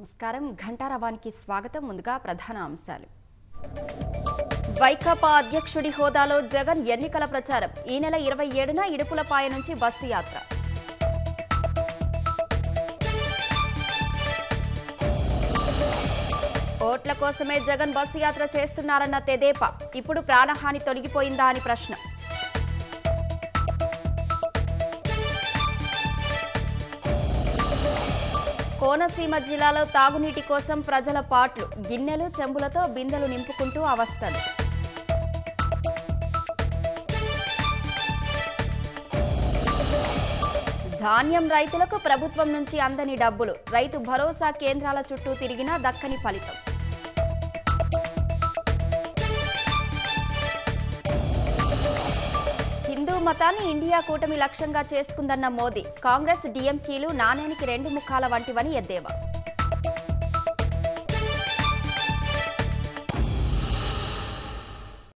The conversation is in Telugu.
నమస్కారం ఘంటారవానికి స్వాగతం ముందుగా ప్రధాన అంశాలు వైకాపా అధ్యక్షుడి హోదాలో జగన్ ఎన్నికల ప్రచారం ఈ నెల ఇరవై ఏడున ఇడుపులపాయ నుంచి బస్సు యాత్ర ఓట్ల కోసమే జగన్ బస్సు యాత్ర చేస్తున్నారన్న తెదేపా ఇప్పుడు ప్రాణహాని తొలగిపోయిందా అని ప్రశ్న కోనసీమ జిల్లాలో తాగునీటి కోసం ప్రజల పాట్లు గిన్నెలు చెంబులతో బిందెలు నింపుకుంటూ అవస్థలు ధాన్యం రైతులకు ప్రభుత్వం నుంచి అందని డబ్బులు రైతు భరోసా కేంద్రాల చుట్టూ తిరిగినా దక్కని ఫలితం హిందూ మతాన్ని ఇండియా కూటమి లక్ష్యంగా చేసుకుందన్న మోదీ కాంగ్రెస్ డీఎంకీలు నాణ్యానికి రెండు ముఖాల వంటివని ఎద్దేవా